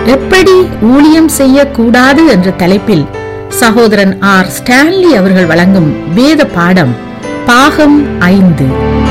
எப்படி ஊழியம் செய்யக்கூடாது என்ற தலைப்பில் சகோதரன் ஆர் ஸ்டான்லி அவர்கள் வழங்கும் வேத பாடம் பாகம் ஐந்து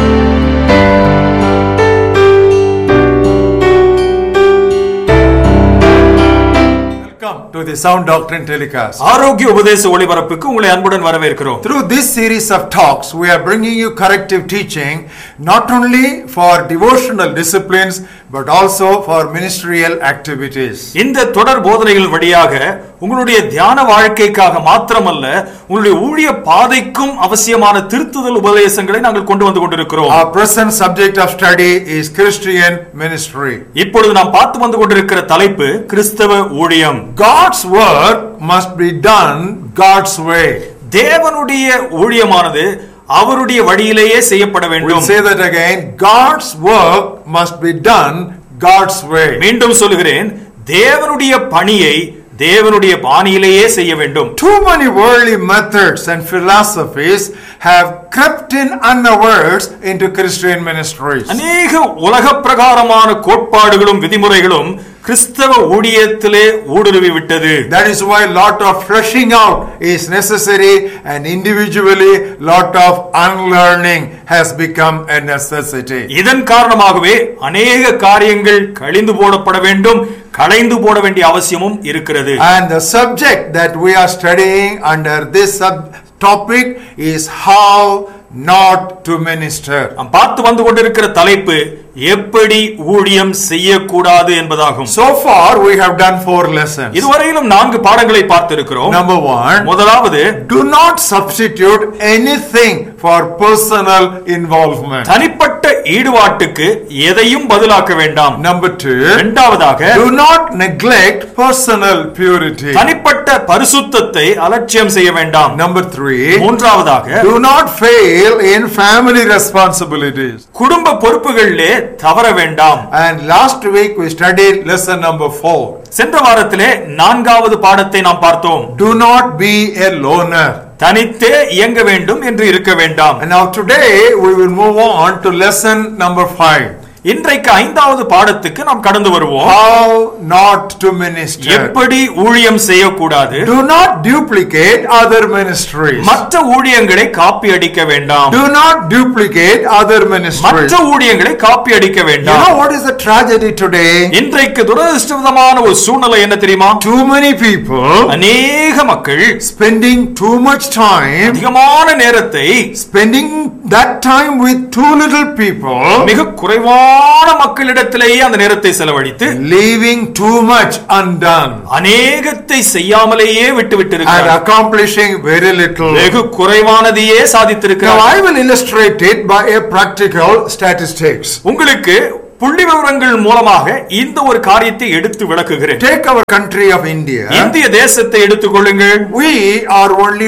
Welcome to the Sound Doctrine Telecast. ஆரோக்கிய உபதேச ஒளிபரப்புக்கு உங்களை அன்புடன் வரவேற்கிறோம் Through this series of talks, we are bringing you corrective teaching not only for devotional disciplines but also for ministerial activities. இந்த தொடர் போதனைகள் வழியாக உங்களுடைய தியான வாழ்க்கைக்காக மாத்திரமல்ல உங்களுடைய ஊழிய பாதைக்கும் அவசியமான திருத்துதல் உபதேசங்களை நாங்கள் கொண்டு வந்து கொண்டிருக்கிறோம் Our present subject of study is Christian ministry. இப்பொழுது நாம் பார்த்து வந்து கொண்டிருக்கிற தலைப்பு கிறிஸ்தவ ஊழியம் God's work must be done God's way. தேவனுடைய ஊழியமானது அவருடைய வழியிலேயே செய்யப்பட We'll வேண்டும் say that again. God's work must be done God's way. மீண்டும் சொல்லுகிறேன் தேவனுடைய பணியை தேவனுடைய பாணியிலேயே செய்ய வேண்டும் Too many worldly methods and philosophies have crept in unawares into Christian ministries. அநேக உலக பிரகாரமான கோட்பாடுகளும் விதிமுறைகளும் கிறிஸ்தவ ஊழியத்திலே ஊடுருவி விட்டது That is why lot of fleshing out is necessary and individually lot of unlearning has become a necessity. இதன் காரணமாகவே அநேக காரியங்கள் கழிந்து போடப்பட வேண்டும் களைந்து போட வேண்டிய அவசியமும் இருக்கிறது And the subject that we are studying under this sub topic is how not to minister. நாம் பார்த்து வந்து கொண்டிருக்கிற தலைப்பு எப்படி ஊழியம் செய்யக்கூடாது என்பதாகும் So far we have done four lessons. இதுவரையிலும் நான்கு பாடங்களை பார்த்திருக்கிறோம் Number one, முதலாவது Do not substitute anything for personal involvement. தனிப்பட்ட ஈடுபாட்டுக்கு எதையும் பதிலாக்க வேண்டாம் Number two, இரண்டாவதாக do not neglect personal purity. தனிப்பட்ட பரிசுத்தத்தை அலட்சியம் செய்ய வேண்டாம் Number three, மூன்றாவதாக do not fail in family responsibilities. குடும்ப பொறுப்புகளிலே தவற வேண்டாம் And last week we studied lesson number four. சென்ற வாரத்திலே நான்காவது பாடத்தை நாம் பார்த்தோம் Do not be a loner. தனித்தே இயங்க வேண்டும் என்று இருக்க வேண்டாம் And now today we will move on to lesson number five. இன்றைக்கு ஐந்தாவது பாடத்துக்கு நாம் கடந்து வருவோம் How not to minister. எப்படி ஊழியம் செய்யக்கூடாது Do not duplicate other ministries. மற்ற ஊழியங்களை காப்பி அடிக்க வேண்டாம் Do not duplicate other ministries. மற்ற ஊழியங்களை காப்பி அடிக்க You வேண்டாம் know what is the tragedy today? இன்றைக்கு துரதிருஷ்டவிதமான ஒரு சூழ்நிலை என்ன தெரியுமா Too many people அநேக மக்கள் spending too much time, அதிகமான நேரத்தை spending that time with too little people, மிக குறைவான மக்களிடத்திலேயே அந்த நேரத்தை செலவழித்து leaving too much undone, அநேகத்தை செய்யாமலேயே விட்டு விட்டு and இருக்கிறார் accomplishing very little. வெகு குறைவானதையே Now சாதித்திருக்கிறார் I will illustrate it by a practical statistics. உங்களுக்கு புள்ளி விவரங்கள் மூலமாக இந்த ஒரு காரியத்தை எடுத்து விளக்குகிறேன் Take our country of India. இந்திய தேசத்தை எடுத்துக் கொள்ளுங்கள் We are only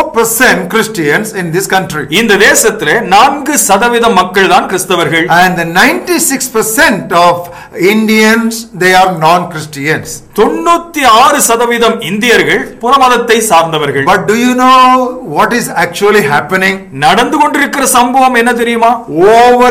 4% Christians in this country. இந்த தேசத்திலே நான்கு சதவீதம் மக்கள் தான் கிறிஸ்தவர்கள் And the 96% of Indians, they are non-Christians. தொண்ணூத்தி ஆறு சதவீதம் இந்தியர்கள் புறமதத்தை சார்ந்தவர்கள் But do you know what is actually happening? நடந்து கொண்டிருக்கிற சம்பவம் என்ன தெரியுமா Over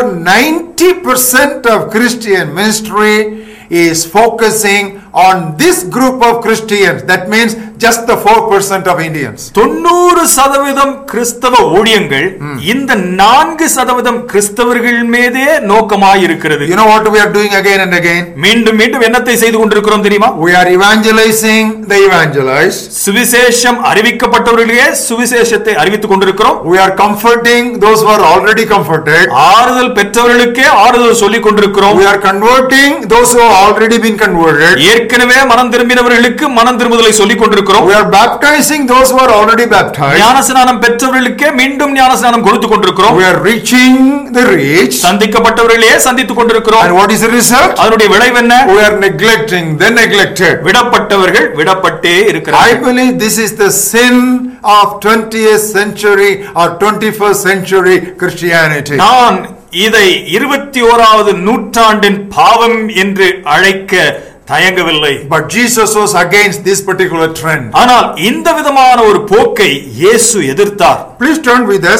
90% of Christian ministry is focusing on this group of Christians. That means just the 4% of Indians. தொண்ணூறு சதவீதம் கிறிஸ்தவ ஊழியங்கள் இந்த நான்கு சதவீதம் கிறிஸ்தவர்கள் மீதே நோக்கமாய் இருக்கிறது You know what we are doing again and again? மீண்டும் மீண்டும் என்னத்தை செய்து கொண்டிருக்கிறோம் தெரியுமா We are evangelizing the evangelized. சுவிசேஷம் அறிவிக்கப்பட்டவர்களே சுவிசேஷத்தை அறிவித்துக் கொண்டிருக்கிறோம் We are comforting those who are already comforted. ஆறுதல் பெற்றவர்களுக்கே ஆறுதல் சொல்லிக் கொண்டிருக்கிறோம் We are converting those who have already been converted. ஏற்கனவே மனம் திரும்பினவர்களுக்கு மனம் திரும்புதலை சொல்லிக் கொண்டிருக்கிறோம் We are baptizing those who are already baptized. ஞானஸ்நானம் பெற்றவர்களுக்கே மீண்டும் ஞானஸ்நானம் கொடுத்துக் கொண்டிருக்கிறோம் We are reaching the reach. சந்திக்கப்பட்டவர்களே சந்தித்துக் கொண்டிருக்கிறோம் And what is the result? அதனுடைய விளைவு என்ன We are neglecting the neglected. விடப்பட்டவர்கள் விடப்பட்டே I இருக்கிறார்கள் believe this is the sin of 20th century or 21st century Christianity. நான் இதை இருபத்தி ஓராவது நூற்றாண்டின் பாவம் என்று அழைக்க தயங்கவில்லை But Jesus was against this particular trend. ஆனால் இந்த விதமான ஒரு போக்கை இயேசு எதிர்த்தார் Please turn with us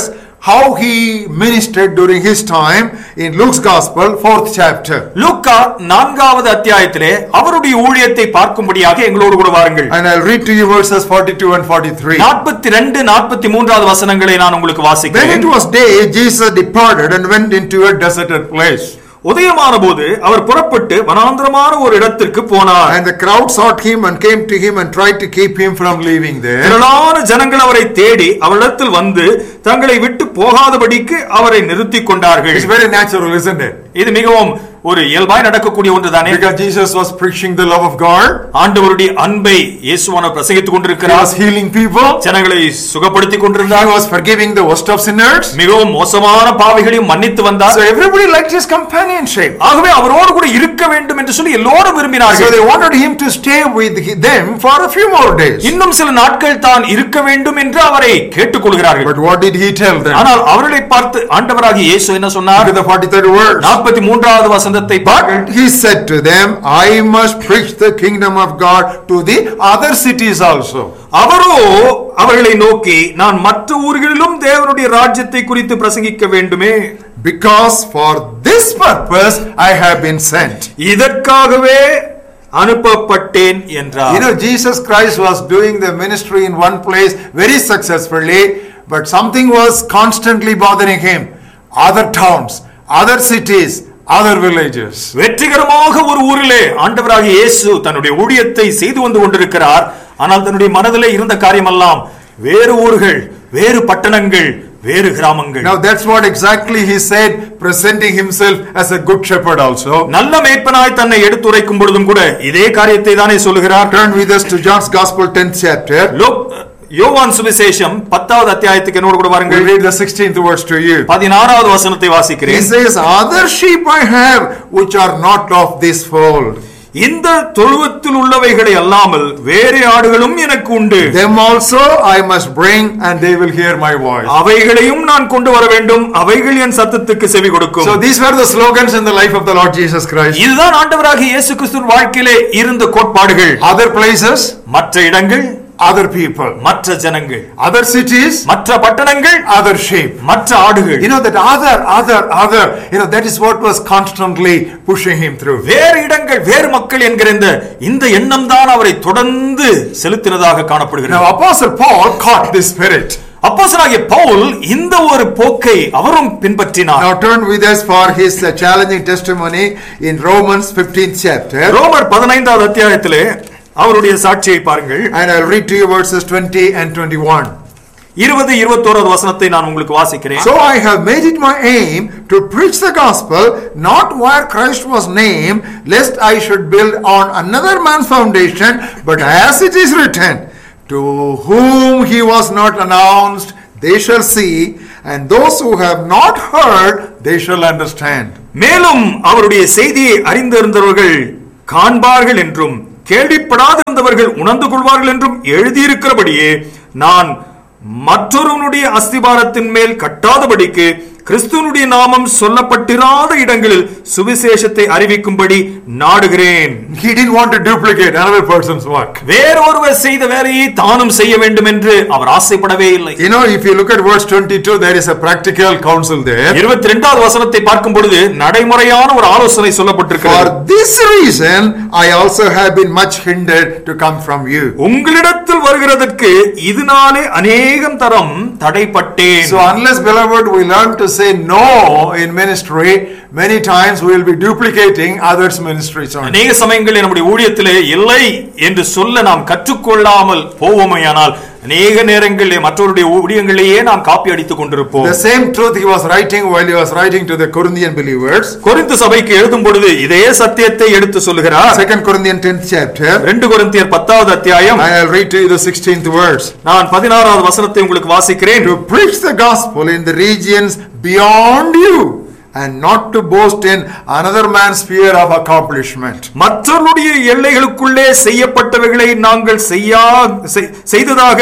how he ministered during his time in Luke's Gospel, fourth chapter. லூக்கா நான்காவது அத்தியாயத்திலே அவருடைய ஊழியத்தை பார்க்கும்படியாக எங்களோடு கூட வாருங்கள் And I'll read to you verses 42 and 43. நாற்பத்தி ரெண்டு நாற்பத்தி மூன்றாவது வசனங்களை நான் உங்களுக்கு When வாசிக்கிறேன் it was day, Jesus departed and went into a deserted place. உதயமான போது அவர் புறப்பட்டு வனாந்திரமான ஒரு இடத்திற்கு போனார் And the crowd sought him and came to him and tried to keep him from leaving there. திரளான ஜனங்கள் அவரை தேடி அவரிடத்தில் வந்து தங்களை விட்டு போகாதபடிக்கு அவரை நிறுத்திக் கொண்டார்கள் It's very natural, isn't it? இது மிகவும் ஒரு இயல்பாய் நடக்கக்கூடிய ஒன்றுதானே Because Jesus was preaching the love of God, ஆண்டவருடைய அன்பை இயேசுவான பிரசங்கித்துக் he கொண்டிருக்கிறார் was healing people, ஜனங்களை சுகப்படுத்திக் he கொண்டிருந்தார் was forgiving the worst of sinners. மிகவும் மோசமான பாவிகளையும் மன்னித்து வந்தார் So everybody liked his companionship. ஆகவே அவரோடு கூட இருக்க வேண்டும் என்று சொல்லி எல்லோரும் So விரும்பினார்கள் they wanted him to stay with them for a few more days. இன்னும் சில நாட்கள் தான் இருக்க வேண்டும் என்று அவரை கேட்டுக்கொள்கிறார்கள் But what did he tell them? ஆனால் அவர்களை பார்த்து ஆண்டவராகிய இயேசு என்ன சொன்னார் Look at the 43rd verse. நாற்பத்தி மூன்றாவது வசந்தத்தை பாருங்கள் But he said to them, I must preach the kingdom of God to the other cities also. அவரோ அவர்களை நோக்கி நான் மற்ற ஊர்களிலும் தேவனுடைய ராஜ்யத்தை குறித்து பிரசங்கிக்க வேண்டுமே Because for this purpose I have been sent. இதற்காகவே அனுப்பப்பட்டேன் என்றார் You know, Jesus Christ was doing the ministry in one place very successfully, but something was constantly bothering him. Other towns, other cities, other villages. வெற்றிகரமாக ஒரு ஊரிலே ஆண்டவராகிய இயேசு தன்னுடைய ஊழியத்தை செய்து வந்து கொண்டிருக்கிறார் ஆனால் தன்னுடைய மனதிலே இருந்த காரியமெல்லாம் வேறு ஊர்கள் வேறு பட்டணங்கள் வேறு கிராமங்கள் Now that's what exactly he said, presenting himself as a good shepherd also. நல்ல மேய்ப்பனாய் தன்னை எடுத்துரைக்கும் பொழுதும் கூட இதே காரியத்தை தானே சொல்லுகிறார் Turn with us to John's Gospel 10th chapter. லோ- யோவான் சுவிசேஷம் பத்தாவது அத்தியாயத்துக்கு என்னோடு கூட We'll வாருங்கள் read the 16th verse to you. பதினாறாவது வசனத்தை He வாசிக்கிறேன் says, Other sheep I have which are not of this fold. இந்த தொழுவத்தில் உள்ளவைகளை அல்லாமல் வேறு ஆடுகளும் எனக்கு உண்டு Them also I must bring, and they will hear my voice. அவைகளையும் நான் கொண்டு வர வேண்டும் அவைகள் என் சத்தத்துக்கு செவி கொடுக்கும் So these were the slogans in the life of the Lord Jesus Christ. இதுதான் ஆண்டவராகிய இயேசு கிறிஸ்துவின் வாழ்க்கையிலே இருந்த கோட்பாடுகள் Other places, மற்ற இடங்கள் other people. மற்ற ஜனங்கள் Other cities, மற்ற பட்டணங்கள் other sheep. மற்ற ஆடுகள் You know that other, other, other, you know, that is what was constantly pushing him through. வேறு இடங்கள் வேறு மக்கள் என்கிற இந்த இந்த எண்ணம் தான் அவரை தொடர்ந்து செலுத்தினதாக காணப்படுகிறது Now Apostle Paul caught this spirit. அப்போஸ்தலனாகிய பவுல் இந்த ஒரு போக்கை அவரும் பின்பற்றினார் Now turn with us for his uh, challenging testimony in Romans 15th chapter. ரோமர் பதினைந்தாவது அத்தியாயத்திலே அவருடைய சாட்சியை பாருங்கள் And I'll read to you verses 20 and 21. இருபது இருபத்தோராவது வசனத்தை நான் உங்களுக்கு வாசிக்கிறேன் So I have made it my aim to preach the gospel not where Christ was named, lest I should build on another man's foundation, but as it is written, to whom he was not announced, they shall see, and those who have not heard, they shall understand. மேலும் அவருடைய செய்தியை அறிந்திருந்தவர்கள் காண்பார்கள் என்றும் கேள்விப்படாதிருந்தவர்கள் உணர்ந்து கொள்வார்கள் என்றும் எழுதியிருக்கிறபடியே நான் மற்றொருவனுடைய அஸ்திபாரத்தின் மேல் கட்டாதபடிக்கு கிறிஸ்துவனுடைய நாமம் சொல்லப்பட்டிராத இடங்களில் சுவிசேஷத்தை அறிவிக்கும்படி நாடுகிறேன் He didn't want to duplicate another person's work. வேறொருவர் செய்த வேலையை தானும் செய்ய வேண்டும் என்று அவர் ஆசைப்படவே இல்லை You know, if you look at verse 22, there is a practical counsel there. இருபத்தி ரெண்டாவது வசனத்தை பார்க்கும் பொழுது நடைமுறையான ஒரு ஆலோசனை சொல்லப்பட்டிருக்கிறது For this reason, I also have been much hindered to come from you. உங்களிடத்தில் வருகிறதற்கு இதனாலே அநேகம் தரம் தடைப்பட்டேன் So, unless, beloved, we learn to say no in ministry, many times we will be duplicating others' ministries. only. அநேக சமயங்களில் நம்முடைய ஊழியத்திலே இல்லை என்று சொல்ல நாம் கற்றுக்கொள்ளாமல் போவோமையானால் அநேக நேரங்களிலே மற்றவருடைய ஊழியங்களையே நாம் காப்பி அடித்துக் கொண்டிருப்போம் The same truth he was writing while he was writing to the Corinthian believers. கொரிந்து சபைக்கு எழுதும் பொழுது இதே சத்தியத்தை எடுத்து சொல்லுகிறார் 2 Corinthians 10th chapter. ரெண்டு கொரிந்தியர் பத்தாவது அத்தியாயம் I'll read to you the 16th verse. நான் பதினாறாவது வசனத்தை உங்களுக்கு வாசிக்கிறேன் To preach the gospel in the regions beyond you, and not to boast in another man's sphere of accomplishment. மற்றவருடைய எல்லைகளுக்குள்ளே செய்யப்பட்டவைகளை நாங்கள் செய்யா செய்- செய்ததாக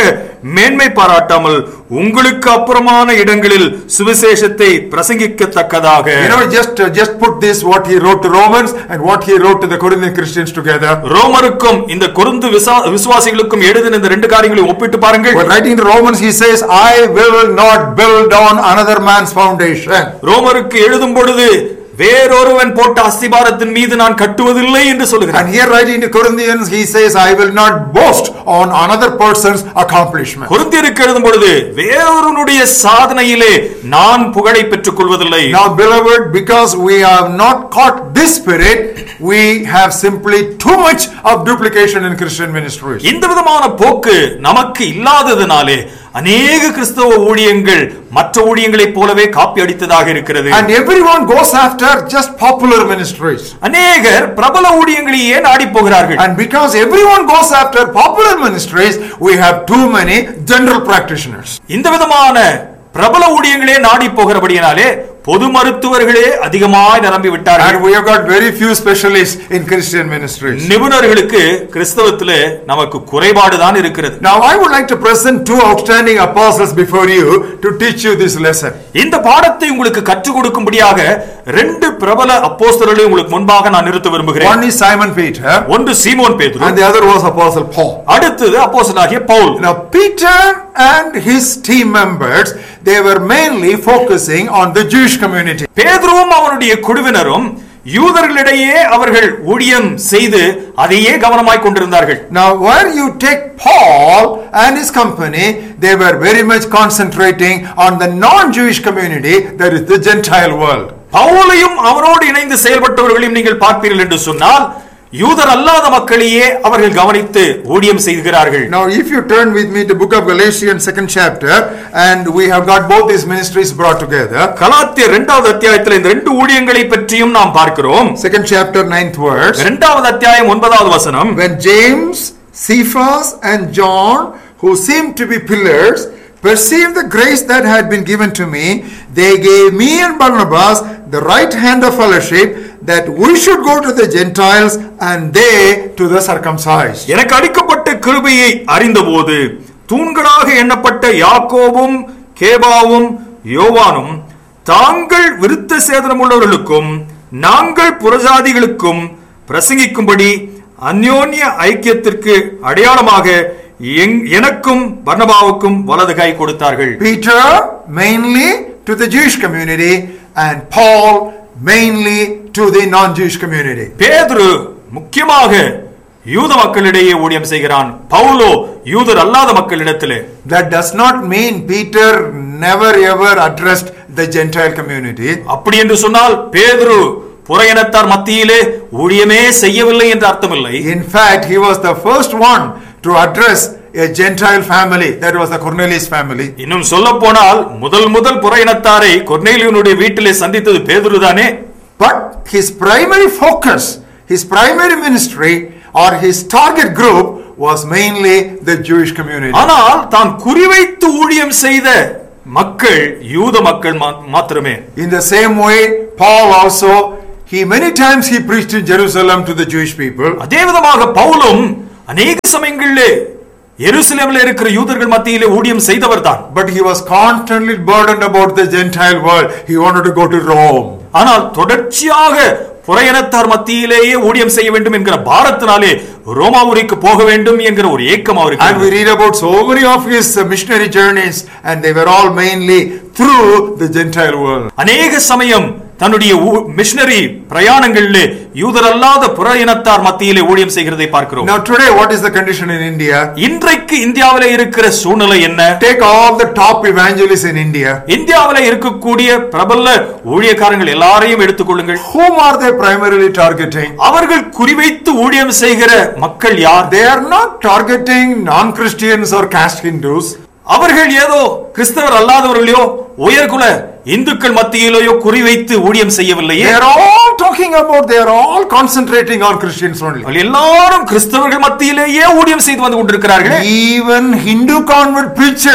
மேன்மை பாராட்டாமல் உங்களுக்கு அப்புறமான இடங்களில் சுவிசேஷத்தை பிரசங்கிக்கத்தக்கதாக You know, just uh, just put this what he wrote to Romans and what he wrote to the Corinthian Christians together. ரோமருக்கும் இந்த கொருந்து விசா- விசுவாசிகளுக்கும் எழுதின இந்த ரெண்டு காரியங்களையும் ஒப்பிட்டு பாருங்கள் But writing to Romans, he says, I will not build on another man's foundation. ரோமருக்கு எழுதும் பொழுது வேறொருவன் போட்ட அஸ்திபாரத்தின் மீது நான் கட்டுவதில்லை என்று சொல்லுகிறார் And here writing to Corinthians, he says, I will not boast on another person's accomplishment. கொரிந்தியருக்கு எழுதும் பொழுது வேறொருவனுடைய சாதனையிலே நான் புகழை பெற்றுக் கொள்வதில்லை Now, beloved, because we have not caught this spirit, we have simply too much of duplication in Christian ministries. இந்த விதமான போக்கு நமக்கு இல்லாததினாலே அநேக கிறிஸ்தவ ஊழியங்கள் மற்ற ஊழியங்களைப் போலவே காப்பி அடித்ததாக இருக்கிறது And everyone goes after just popular ministries. அநேகர் பிரபல ஊழியங்களையே நாடி போகிறார்கள் And because everyone goes after popular ministries, we have too many general practitioners. இந்த விதமான பிரபல ஊழியங்களே நாடி போகிறபடியினாலே பொது மருத்துவர்களே அதிகமாய் நிரம்பி விட்டார்கள் And we have got very few specialists in Christian ministries. நிபுணர்களுக்கு கிறிஸ்தவத்திலே நமக்கு குறைபாடுதான் இருக்கிறது Now, I would like to present two outstanding apostles before you to teach you this lesson. இந்த பாடத்தை உங்களுக்கு கற்றுக் கொடுக்கும்படியாக ரெண்டு பிரபல அப்போஸ்தலர்களை உங்களுக்கு முன்பாக நான் நிறுத்த விரும்புகிறேன் One is Simon Peter, ஒன்று சீமோன் பேதுரு and the other was Apostle Paul. அடுத்தது அப்போஸ்தலனாகிய Pavul Now, Peter and his team members, they were mainly focusing on the Jewish community. பேதுருவும் அவனுடைய குழுவினரும் யூதர்களிடையே அவர்கள் ஊழியம் செய்து அதையே கவனமாய் கொண்டிருந்தார்கள் Now, where you take Paul and his company, they were very much concentrating on the non-Jewish community, that is the Gentile world. பவுலையும் அவனோடு இணைந்து செயல்பட்டவர்களையும் நீங்கள் பார்ப்பீர்கள் என்று சொன்னால் யூதர் அல்லாத மக்களையே அவர்கள் கவனித்து ஊழியம் செய்கிறார்கள் Now, if you turn with me to book of Galatians, second chapter, and we have got both these ministries brought together. கலாத்தியர் இரண்டாவது அத்தியாயத்தில் இந்த ரெண்டு ஊழியங்களை பற்றியும் நாம் பார்க்கிறோம் Second chapter, ninth verse. இரண்டாவது அத்தியாயம் ஒன்பதாவது வசனம் When James, Cephas, and John, who seemed to be pillars, perceived the grace that had been given to me, they gave me and Barnabas the right hand of fellowship that we should go to the Gentiles and they to the circumcised. எனக்கு அளிக்கப்பட்ட கிருபையை அறிந்தபோது தூண்களாக எண்ணப்பட்ட யாக்கோபும் கேபாவும் யோவானும் தாங்கள் விருத்த சேதனமுள்ளவர்களுக்கும் நாங்கள் புறஜாதிகளுக்கும் பிரசங்கிக்கும்படி அந்யோன்ய ஐக்கியத்திற்கு அடையாளமாக எங்- எனக்கும் பர்னபாவுக்கும் வலது கை கொடுத்தார்கள் Peter mainly to the Jewish community and Paul mainly to the non-Jewish community. பேதுரு முக்கியமாக யூத மக்களிடையே ஊழியம் செய்கிறான் பவுலோ யூதர் அல்லாத மக்களிடத்திலே That does not mean Peter never ever addressed the Gentile community. அப்படி என்று சொன்னால் பேதுரு புறையினத்தார் மத்தியிலே ஊழியமே செய்யவில்லை என்று அர்த்தமில்லை In fact, he was the first one to address a Gentile family. That was the Cornelius family. இன்னும் சொல்ல போனால் முதல் முதல் புறையினத்தாரை கொர்நேலியனுடைய வீட்டிலே சந்தித்தது பேதுரு தானே But his primary focus, his primary ministry, or his target group was mainly the Jewish community. ஆனால் தான் குறிவைத்து ஊழியம் செய்த மக்கள் யூத மக்கள் மா- மாத்திரமே In the same way, Paul also, he many times he preached in Jerusalem to the Jewish people. அதே விதமாக பவுலும் அநேக சமயங்களிலே எருசலேமில் இருக்கிற யூதர்கள் மத்தியிலே ஊழியம் செய்தவர் தான் But he was constantly burdened about the Gentile world. He wanted to go to Rome. ஆனால் தொடர்ச்சியாக புறையினத்தார் மத்தியிலேயே ஊழியம் செய்ய வேண்டும் என்கிற பாரத்தினாலே ரோமாபுரிக்கு போக வேண்டும் என்கிற ஒரு ஏக்கம் And அவருக்கு we read about so many of his uh, missionary journeys, and they were all mainly through the Gentile world. அநேக சமயம் தன்னுடைய மிஷனரி பிரயாணங்களிலே யூதர் அல்லாத புற இனத்தார் மத்தியிலே ஊழியம் செய்கிறதை பார்க்கிறோம் Now, today, what is the condition in India? இன்றைக்கு இந்தியாவிலே இருக்கிற சூழ்நிலை என்ன Take all the top evangelists in India. இந்தியாவிலே இருக்கக்கூடிய பிரபல ஊழியக்காரங்கள் எல்லாரையும் எடுத்துக்கொள்ளுங்கள் Whom are they primarily targeting? அவர்கள் குறிவைத்து ஊழியம் செய்கிற மக்கள் யார் They are not targeting non Christians or caste Hindus. அவர்கள் ஏதோ கிறிஸ்தவர் அல்லாதவர்களையோ உயர்குல இந்துக்கள் மத்தியிலேயோ குறிவைத்து ஊழியம் செய்யவில்லையே They are all talking about, they are all concentrating on Christians only. அவர்கள் எல்லாரும் கிறிஸ்தவர்கள் மத்தியிலேயே ஊழியம் செய்து வந்து கொண்டிருக்கிறார்கள் Even Hindu convert preachers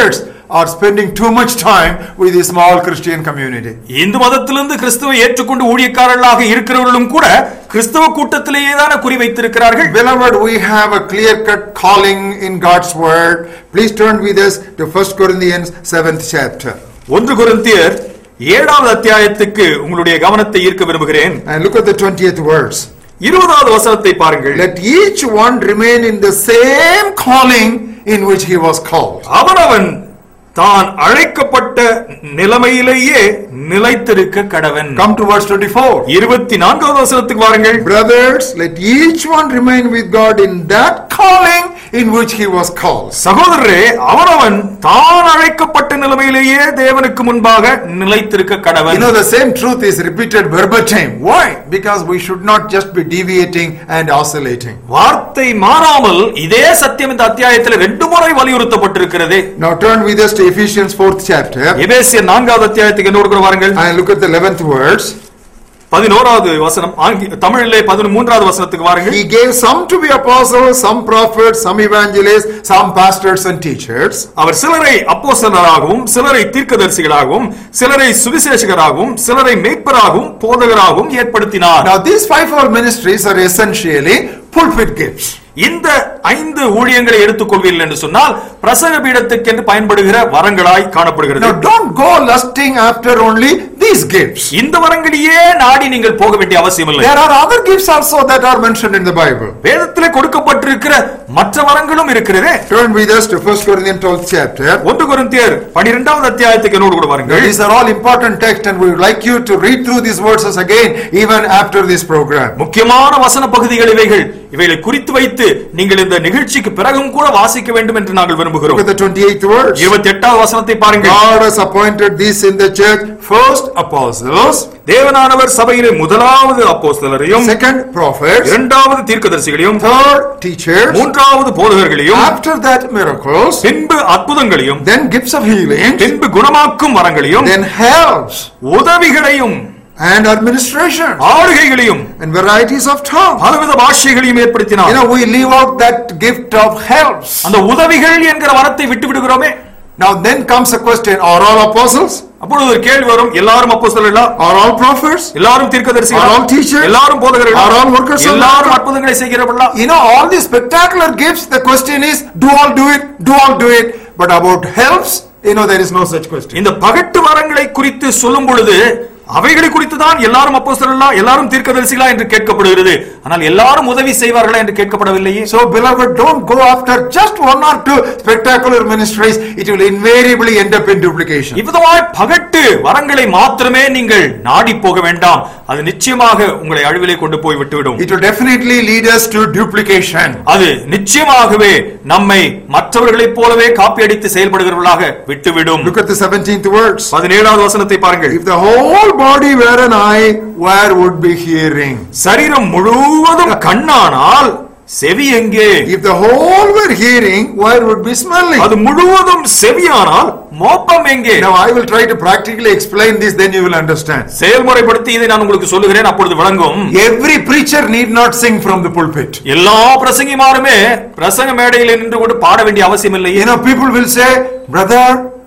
are spending too much time with the small Christian community. Hindu மதத்திலிருந்து கிறிஸ்துவை ஏற்றுக்கொண்டு ஊழியக்காரர்களாக இருக்கிறவர்களும் கூட கிறிஸ்தவ கூட்டத்திலேயே தானே குறி வைத்திருக்கிறார்கள் Beloved, we have a clear cut calling in God's word. Please turn with us to 1 Corinthians 7th chapter. ஒன்று கொரிந்தியர் ஏழாவது அத்தியாயத்துக்கு உங்களுடைய கவனத்தை ஈர்க்க விரும்புகிறேன் And look at the 20th verse. இருபதாவது வசனத்தை பாருங்கள் Let each one remain in the same calling in which he was called. அவனவன் தான் அழைக்கப்பட்ட நிலைமையிலேயே நிலைத்திருக்க கடவன் Come to verse 24. இருபத்தி நான்காவது வசனத்துக்கு வாருங்கள் Brothers, let each one remain with God in that calling in which he was called. சகோதரரே அவனவன் தான் அழைக்கப்பட்ட நிலைமையிலேயே தேவனுக்கு முன்பாக நிலைத்திருக்க You கடவன் know, the same truth is repeated verbatim. Why? Because we should not just be deviating and oscillating. வார்த்தை மாறாமல் இதே சத்தியம் இந்த அத்தியாயத்தில் ரெண்டு முறை வலியுறுத்தப்பட்டிருக்கிறது Now turn with us to Ephesians 4th chapter எபேசியர் நான்காவது அத்தியாயத்துக்கு என்னோடு கூட வாருங்கள் and look at the 11th verse. பதினோராவது வசனம் ஆங்கி- தமிழிலே பதிமூன்றாவது வசனத்துக்கு வாருங்கள் He gave some to be apostles, some prophets, some evangelists, some pastors and teachers. அவர் சிலரை அப்போஸ்தலராகவும் சிலரை தீர்க்கதரிசிகளாகவும் சிலரை சுவிசேஷகராகவும் சிலரை மேய்ப்பராகவும் போதகராகவும் ஏற்படுத்தினார் Now these fivefold ministries are essentially pulpit gifts. இந்த ஐந்து ஊழியங்களை எடுத்துக்கொள்வீர்கள் என்று சொன்னால் பிரசங்க பீடத்துக்கென்று பயன்படுகிற வரங்களாய் காணப்படுகிறது Now don't go lusting after only these gifts. இந்த வரங்களையே நாடி நீங்கள் போக வேண்டிய அவசியம் இல்லை There are other gifts also that are mentioned in the Bible. வேதத்திலே கொடுக்கப்பட்டிருக்கிற மற்ற வரங்களும் இருக்கிறதே Turn with us to 1 Corinthians 12th chapter. ஒன்று கொரிந்தியர் பனிரெண்டாவது அத்தியாயத்துக்கு என்னோடு கூட Now, வாருங்கள் these are all important texts and we would like you to read through these verses again even after this program. முக்கியமான வசன பகுதிகள் இவைகள் இவைகளை குறித்து வைத்து நீங்கள் இந்த நிகழ்ச்சிக்கு பிறகும் கூட வாசிக்க வேண்டும் என்று நாங்கள் Look விரும்புகிறோம் at the 28th verse. இருபத்தி எட்டாவது வசனத்தை பாருங்கள் God has appointed these in the church first apostles, தேவனானவர் சபையிலே முதலாவது அப்போஸ்தலரையும் second prophets, இரண்டாவது தீர்க்கதரிசிகளையும் third teachers, மூன்றாவது போதகர்களையும் after that miracles, பின்பு அற்புதங்களையும் then gifts of healing, பின்பு குணமாக்கும் வரங்களையும் then helps உதவிகளையும் and administration ஆளுகைகளையும் and varieties of tongues. பலவித பாஷைகளையும் You ஏற்படுத்தினார் know, we leave out that gift of helps. அந்த உதவிகள் என்கிற வரத்தை விட்டு விடுகிறோமே Now then comes a question, are all apostles? அப்பொழுது ஒரு கேள்வி வரும் எல்லாரும் அப்போஸ்தலர்களா Are all prophets? எல்லாரும் தீர்க்கதரிசிகளா Are all teachers? எல்லாரும் போதகர்களா Are all workers of எல்லாரும் God? அற்புதங்களை செய்கிறவர்களா You know, all these spectacular gifts, the question is, do all do it? Do all do it? But about helps, you know, there is no such question. இந்த பகட்டு வரங்களை குறித்து சொல்லும் பொழுது அவைகளை குறித்து தான் எல்லாரும் அப்போஸ்தலர்களா எல்லாரும் தீர்க்கதரிசிகளா என்று கேட்கப்படுகிறது ஆனால் எல்லாரும் உதவி செய்வார்களா என்று கேட்கப்படவில்லையே So, beloved, don't go after just one or two spectacular ministries. It will invariably end up in duplication. இவ்விதமாய் பகட்டு வரங்களை மாத்திரமே நீங்கள் நாடி போக வேண்டாம் அது நிச்சயமாக உங்களை அழிவிலே கொண்டு போய் விட்டுவிடும் It will definitely lead us to duplication. அது நிச்சயமாகவே நம்மை மற்றவர்களைப் போலவே காப்பியடித்து செயல்படுகிறவர்களாக விட்டுவிடும் Look at the 17th verse. பதினேழாவது வசனத்தை பாருங்கள் If the whole body were an eye, where would be hearing? சரீரம் முழுவதும் கண்ணானால் செவி எங்கே If the whole were hearing, where would be smelling? அது முழுவதும் செவியானால் மோப்பம் எங்கே Now I will try to practically explain this, then you will understand. செயல்முறைப்படுத்தி இதை நான் உங்களுக்கு சொல்லுகிறேன் அப்பொழுது விளங்கும் Every preacher need not sing from the pulpit. எல்லா பிரசங்கிமாருமே பிரசங்க மேடையில் நின்று கொண்டு பாட வேண்டிய அவசியம் இல்லை You know, people will say, Brother,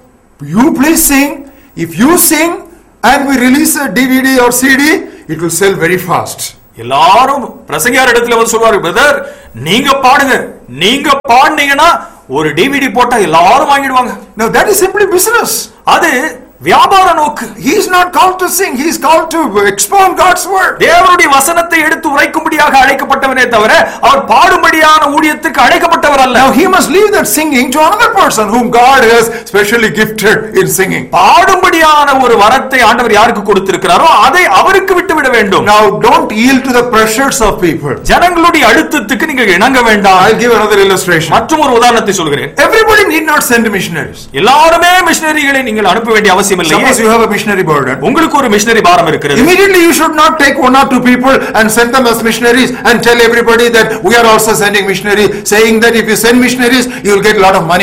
you please sing. If you sing and we release a DVD or CD, it will sell very fast. எல்லாரும் பிரசங்கியார் இடத்துல வந்து சொல்வாரு பிரதர் நீங்க பாடுங்க நீங்க பாடுனீங்கன்னா ஒரு டிவிடி போட்டா எல்லாரும் வாங்கிடுவாங்க Now that is simply business. அது வியாபார நோக்கு He is not called to sing, he is called to expound God's word. தேவனுடைய வசனத்தை எடுத்து உரைக்கும்படியாக அழைக்கப்பட்டவனே தவிர அவர் பாடும்படியான ஊழியத்துக்கு அழைக்கப்பட்டவர் அல்ல Now he must leave that singing to another person whom God has specially gifted in singing. பாடும்படியான ஒரு வரத்தை ஆண்டவர் யாருக்கு கொடுத்திருக்கிறாரோ அதை அவருக்கு விட்டு விட வேண்டும் Now don't yield to the pressures of people. ஜனங்களுடைய அழுத்தத்துக்கு நீங்கள் இணங்க வேண்டாம் I'll give another illustration. மற்றும் ஒரு உதாரணத்தை சொல்கிறேன் Everybody need not send missionaries. எல்லாருமே மிஷனரிகளை நீங்கள் அனுப்ப வேண்டிய அவசியம் இல்லையே Suppose you have a missionary burden. உங்களுக்கு ஒரு மிஷனரி பாரம் இருக்கிறது Immediately you should not take one or two people and send them as missionaries and tell everybody that we are also sending missionaries, saying that if you send missionaries, you will get a lot of money.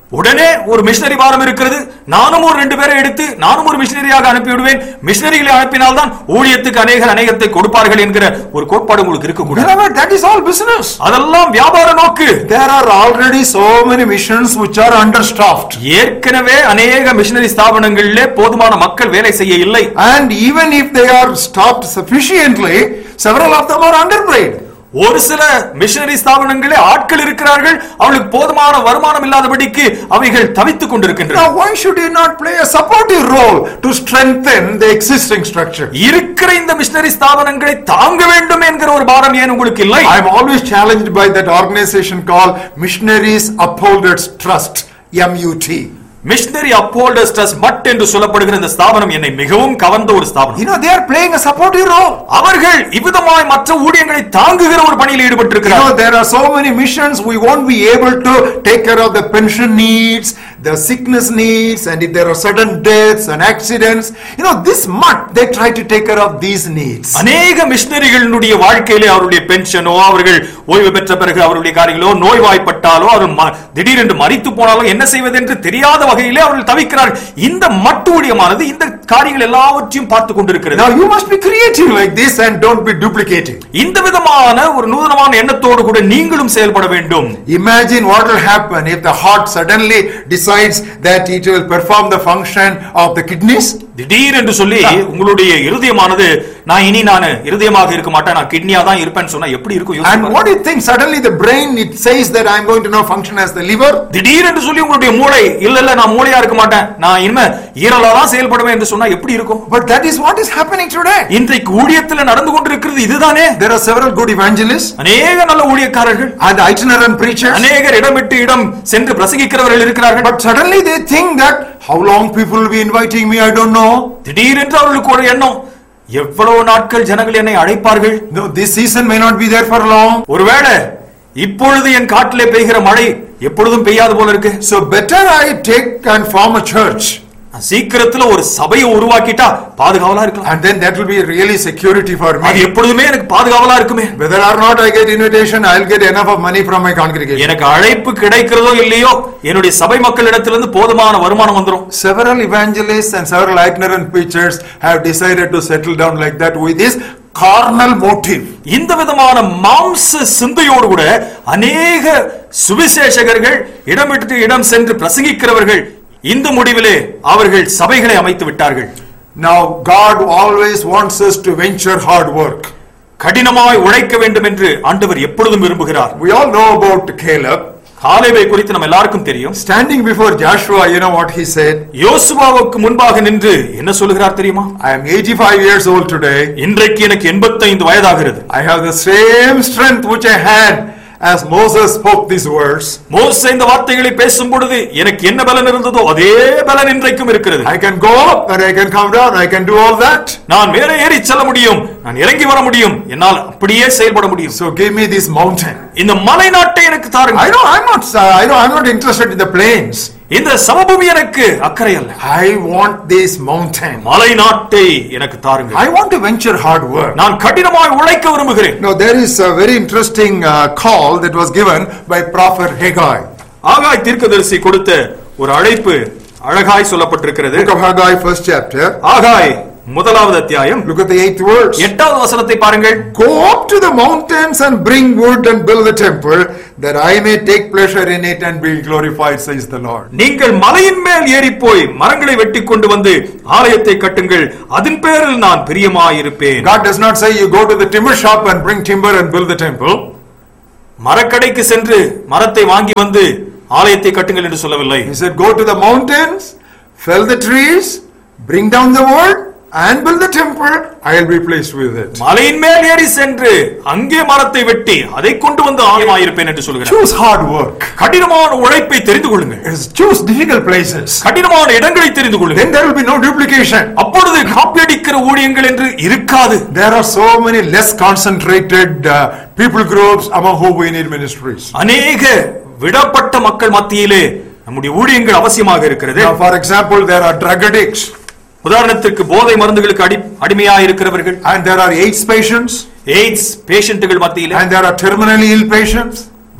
உடனே ஒரு missionary பாரம் இருக்கிறது நானும் ஒரு ரெண்டு பேரை எடுத்து நானும் ஒரு மிஷனரியாக அனுப்பி விடுவேன் மிஷனரிகளை அனுப்பினால்தான் ஊழியத்துக்கு அநேகர் அநேகத்தை கொடுப்பார்கள் என்கிற ஒரு கோட்பாடு உங்களுக்கு இருக்கக்கூடாது Beloved, that is all business. அதெல்லாம் வியாபார நோக்கு There are already so many missions which are understaffed. ஏற்கனவே அநேக மிஷனரி ஸ்தாபனங்களிலே போதுமான மக்கள் வேலை செய்ய இல்லை And even if they are staffed sufficiently, several of them are underpaid. ஒரு சில மிஷனரி ஸ்தாபனங்களே ஆட்கள் இருக்கிறார்கள் அவளுக்கு போதுமான வருமானம் இல்லாதபடிக்கு அவைகள் தவித்துக் கொண்டிருக்கின்றன Now, why should you not play a supportive role to strengthen the existing structure? இருக்கிற இந்த மிஷனரி ஸ்தாபனங்களை தாங்க வேண்டும் என்கிற ஒரு பாரம் ஏன் உங்களுக்கு இல்லை I am always challenged by that organization called Missionaries Upholders Trust, MUT. Missionary upholders trust MUT என்று சொல்லப்படுகிற இந்த ஸ்தாபனம் என்னை மிகவும் கவர்ந்த ஒரு ஸ்தாபனம் You know, they are playing a supportive role. அவர்கள் இவ்விதமாய் மற்ற ஊழியங்களை தாங்குகிற ஒரு பணியில் You know, ஈடுபட்டிருக்கிறார்கள் there are so many missions, we won't be able to take care of the pension needs, the sickness needs, and if there are sudden deaths and accidents. You know, this month they try to take care of these needs. அநேக மிஷனரிகளுடைய வாழ்க்கையிலே அவருடைய பென்ஷனோ அவர்கள் ஓய்வு பெற்ற பிறகு அவருடைய காரியங்களோ நோய்வாய்ப்பட்டாலோ அவர் ம- திடீரென்று மறித்து போனாலோ என்ன செய்வது என்று தெரியாத வகையிலே அவர்கள் தவிக்கிறார்கள் இந்த மட்டு ஊழியமானது இந்த காரியங்கள் எல்லாவற்றையும் பார்த்து கொண்டிருக்கிறது Now, you must be creative like this and don't be duplicating. இந்த விதமான ஒரு நூதனமான எண்ணத்தோடு கூட நீங்களும் செயல்பட வேண்டும் Imagine what will happen if the heart suddenly decides that it will perform the function of the kidneys. திடீர் என்று சொல்லி உங்களுடைய இருதயமானது நான் இனி நான் இருதயமாக இருக்க மாட்டேன் நான் கிட்னியா தான் இருப்பேன்னு சொன்னா எப்படி இருக்கும் யோசிச்சு And பாருங்க. what do you think? Suddenly the brain, it says that I'm going to now function as the liver. திடீர் என்று சொல்லி உங்களுடைய மூளை இல்ல இல்ல நான் மூளையா இருக்க மாட்டேன் நான் இனிமே ஈரலா தான் செயல்படுவேன் என்று சொன்னா எப்படி இருக்கும் But that is what is happening today. இன்றைக்கு ஊழியத்தில் நடந்து கொண்டிருக்கிறது இதுதானே There are several good evangelists அநேக நல்ல ஊழியக்காரர்கள் and itinerant preachers. அநேகர் இடம் விட்டு இடம் சென்று பிரசங்கிக்கிறவர்கள் இருக்கிறார்கள் But suddenly they think that how long people will be inviting me, I don't know. திடீரென்று அவர்களுக்கு ஒரு எண்ணம் எவ்வளவு நாட்கள் ஜனங்கள் என்னை அழைப்பார்கள் No, this season may not be there for long. ஒருவேளை இப்பொழுது என் காட்டிலே பெய்கிற மழை எப்பொழுதும் பெய்யாது போல இருக்கு So better I take and form a church. சீக்கிரத்துல ஒரு சபையை உருவாக்கிட்டா பாதுகாவலா இருக்கலாம் And then that will be really security for அது me. எப்பொழுதுமே எனக்கு பாதுகாவலா இருக்குமே Whether or not I get invitation, I'll get enough of money from my congregation. எனக்கு அழைப்பு கிடைக்கிறதோ இல்லையோ என்னுடைய சபை மக்களிடத்திலிருந்து போதுமான வருமானம் வந்துரும் Several evangelists and several itinerant preachers have decided to settle down like that with this carnal motive. இந்த விதமான மாம்ச சிந்தையோடு கூட அநேக சுவிசேஷகர்கள் இடம் விட்டு இடம் சென்று பிரசங்கிக்கிறவர்கள் இந்த முடிவிலே அவர்கள் சபைகளை அமைத்து விட்டார்கள் Now, God always wants us to venture hard work. கடினமாய் உழைக்க வேண்டும் என்று ஆண்டவர் எப்பொழுதும் விரும்புகிறார் We all know about Caleb. காலேவை குறித்து நம்ம எல்லாருக்கும் தெரியும் Standing before Joshua, you know what he said? யோசுவாவுக்கு முன்பாக நின்று என்ன சொல்லுகிறார் தெரியுமா I am 85 years old today. இன்றைக்கு எனக்கு 85 வயதாகிறது I have the same strength which I had as Moses spoke these words. மோசே இந்த வார்த்தைகளை பேசும் பொழுது எனக்கு என்ன பலன் இருந்ததோ அதே பலன் இன்றைக்கும் இருக்கிறது I can go up and I can come down. I can do all that. நான் மேலே ஏறி செல்ல முடியும் நான் இறங்கி வர முடியும் என்னால் அப்படியே செயல்பட முடியும் So give me this mountain. இந்த மலை நாட்டை எனக்கு I தாருங்க know I'm not. I know I'm not interested in the plains. இந்த சமபூமி எனக்கு அக்கறை அல்ல I want this mountain. மலை நாட்டை எனக்கு தாருங்க I want to venture hard work. நான் கடினமாய் உழைக்க விரும்புகிறேன் Now there is a very interesting uh, call that was given by Prophet Haggai. ஆகாய் தீர்க்கதரிசி கொடுத்த ஒரு அழைப்பு அழகாய் சொல்லப்பட்டிருக்கிறது Book of Haggai, first chapter. ஆகாய் முதலாவது அத்தியாயம் Look at the eighth verse. எட்டாவது வசனத்தை பாருங்கள் Go up to the mountains and bring wood and build the temple, that I may take pleasure in it and be glorified, says the Lord. நீங்கள் மலையின் மேல் ஏறி போய் மரங்களை வெட்டி கொண்டு வந்து ஆலயத்தை கட்டுங்கள் அதன் பேரில் நான் பிரியமாயிருப்பேன் God does not say you go to the timber shop and bring timber and build the temple. மரக்கடைக்கு சென்று மரத்தை வாங்கி வந்து ஆலயத்தை கட்டுங்கள் என்று சொல்லவில்லை He said, Go to the mountains, fell the trees, bring down the wood, and build the temple. I will be pleased with it. மலையின் மேல் ஏறி சென்று அங்கே மரத்தை வெட்டி அதை கொண்டு வந்து ஆலயமாயிருப்பேன் என்று சொல்கிறார் Choose hard work. கடினமான உழைப்பை தெரிந்து கொள்ளுங்கள் Yes, Choose difficult places. கடினமான இடங்களை தெரிந்து கொள்ளுங்கள் Then there will be no duplication. அப்பொழுது காப்பியடிக்கிற ஊழியங்கள் என்று இருக்காது There are so many less concentrated uh, people groups among whom we need ministries. அநேக விடப்பட்ட மக்கள் மத்தியிலே நம்முடைய ஊழியங்கள் அவசியமாக இருக்கிறது Now, for example, there are drug addicts, உதாரணத்திற்கு போதை மருந்துகளுக்கு அடி அடிமையா இருக்கிறவர்கள் and there are AIDS patients, AIDS பேஷண்ட்டுகள் மத்தியிலே and there are terminally ill patients.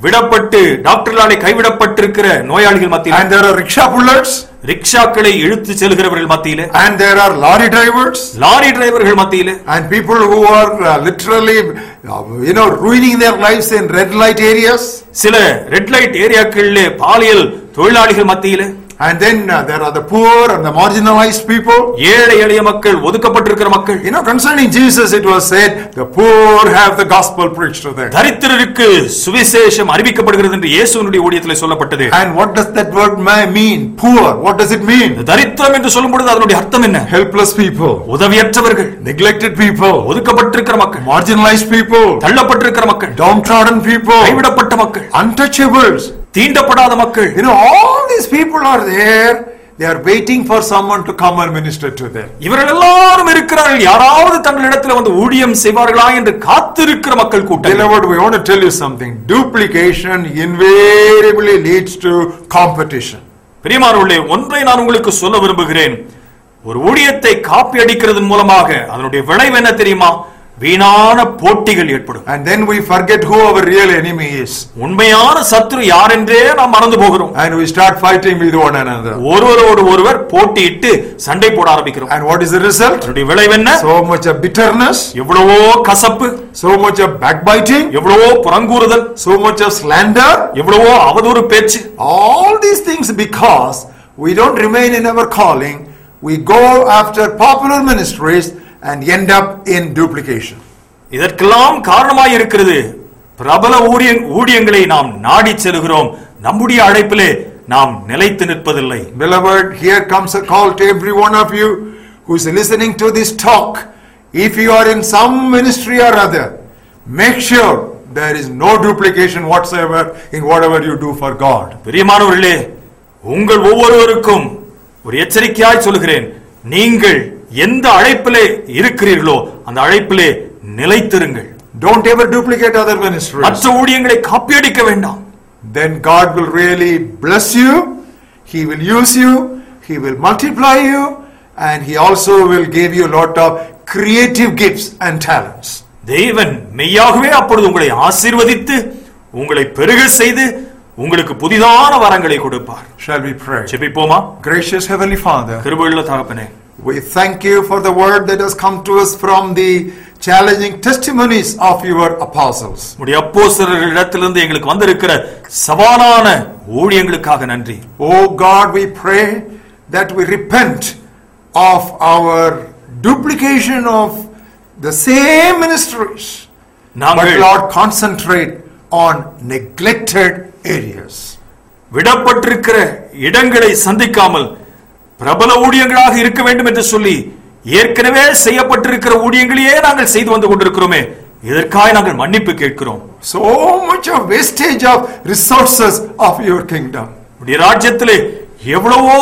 விடப்பட்டு டாக்டர்களாலே கைவிடப்பட்டிருக்கிற நோயாளிகள் மத்தியில் and there are rickshaw pullers, ரிக்ஷாக்களை இழுத்து செல்கிறவர்கள் மத்தியில and there are lorry drivers, lorry டிரைவர்கள் மத்தியில and people who are uh, literally, uh, you know, ruining their lives in red light areas. சில red light ஏரியாக்களிலே பாலியல் தொழிலாளிகள் மத்தியில And then uh, there are the poor and the marginalized people. ஏழை எளிய மக்கள் ஒதுக்கப்பட்டிருக்கிற மக்கள் You know, concerning Jesus, it was said, the poor have the gospel preached to them. தரித்திரருக்கு சுவிசேஷம் அறிவிக்கப்படுகிறது என்று இயேசுவினுடைய ஊழியத்தில் சொல்லப்பட்டது And what does that word ma- mean? Poor. What does it mean? தரித்திரம் என்று சொல்லும் பொழுது அதனுடைய அர்த்தம் என்ன Helpless people, உதவியற்றவர்கள் neglected people, ஒதுக்கப்பட்டிருக்கிற மக்கள் marginalized people, தள்ளப்பட்டிருக்கிற மக்கள் downtrodden people, கைவிடப்பட்ட மக்கள் untouchables. தீண்டப்படாத மக்கள் You know, all these people are there. They are waiting for someone to come and minister to them. இவர்கள் எல்லாரும் இருக்கிறார்கள் யாராவது தங்களிடத்தில் வந்து ஊழியம் செய்வார்களா என்று காத்திருக்கிற மக்கள் கூட்டம் Beloved, we want to tell you something. Duplication invariably leads to competition. பிரியமானவர்களே ஒன்றை நான் உங்களுக்கு சொல்ல விரும்புகிறேன் ஒரு ஊழியத்தை காப்பி அடிக்கிறதன் மூலமாக அதனுடைய விளைவு என்ன தெரியுமா வீணான போட்டிகள் ஏற்படும் And then we forget who our real enemy is. உண்மையான சத்ரு யார் என்றே நாம் மறந்து போகிறோம் And we start fighting with one another. ஒருவரோடு ஒருவர் போட்டியிட்டு சண்டை போட ஆரம்பிக்கிறோம் And what is the result? அதனுடைய விளைவு என்ன So much of bitterness, எவ்வளவோ கசப்பு so much of backbiting, எவ்வளவோ புறங்கூறுதல் so much of slander. எவ்வளவோ அவதூறு பேச்சு All these things because we don't remain in our calling. We go after popular ministries and end up in duplication. இதற்கெல்லாம் காரணமாய் இருக்கிறது பிரபல ஊழிய ஊழியங்களை நாம் நாடி செல்கிறோம் நம்முடைய அழைப்பிலே நாம் நிலைத்து நிற்பதில்லை Beloved, here comes a call to every one of you who's listening to this talk. If you are in some ministry or other, make sure there is no duplication whatsoever in whatever you do for God. பிரியமானவர்களே உங்கள் ஒவ்வொருவருக்கும் ஒரு எச்சரிக்கையாய் சொல்கிறேன் நீங்கள் எந்த அழைப்பிலே இருக்கிறீர்களோ அந்த அழைப்பிலே நிலைத்திருங்கள் Don't ever duplicate other ministries. மற்ற ஊழியங்களை காப்பியடிக்க வேண்டாம் Then God will really bless you, He will use you, He will multiply you, and He also will give you a lot of creative gifts and talents. தேவன் மெய்யாகவே அப்பொழுது உங்களை ஆசீர்வதித்து உங்களை பெருக செய்து உங்களுக்கு புதிதான வரங்களை கொடுப்பார் Shall we pray? ஜெபிப்போமா Gracious Heavenly Father, கிருபையுள்ள தகப்பனே we thank you for the word that has come to us from the challenging testimonies of your apostles. உடைய அப்போஸ்தலர்களிடத்திலிருந்து எங்களுக்கு வந்திருக்கிற சவாலான ஊழியங்களுக்காக நன்றி Oh God, we pray that we repent of our duplication of the same ministries, but நாங்கள் Lord, concentrate on neglected areas. விடப்பட்டிருக்கிற இடங்களை சந்திக்காமல் பிரபல ஊழியங்களாக இருக்க வேண்டும் என்று சொல்லி ஏற்கனவே செய்யப்பட்டிருக்கிற ஊழியங்களையே நாங்கள் செய்து வந்து கொண்டிருக்கிறோமே இதற்காக நாங்கள் மன்னிப்பு கேட்கிறோம் So much of wastage of resources of your kingdom. உடைய ராஜ்யத்திலே எவ்வளவோ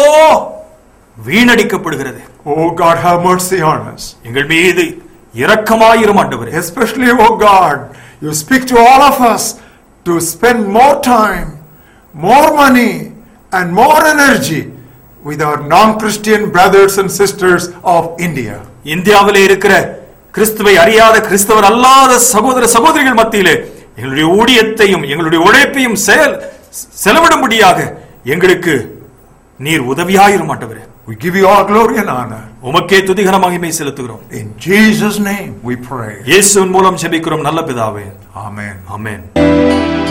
வீணடிக்கப்படுகிறது Oh God, have mercy on us. எங்கள் மீது இரக்கமாயிரும் ஆண்டவரே Especially, oh God, you speak to all of us to spend more time, more money, and more energy with our non Christian brothers and sisters of India. இந்தியாவிலே இருக்கிற கிறிஸ்துவை அறியாத கிறிஸ்தவர் அல்லாத சகோதர சகோதரிகள் மத்தியிலே எங்களுடைய ஊழியத்தையும் எங்களுடைய உழைப்பையும் செயல் செலவிடும்படியாக எங்களுக்கு நீர் உதவியாயிரும் ஆண்டவரே We give you all glory and honor. உமக்கே துதிகர மகிமை செலுத்துகிறோம் In Jesus' name we pray. இயேசுவின் மூலம் ஜெபிக்கிறோம் நல்ல பிதாவே Amen. ஆமென்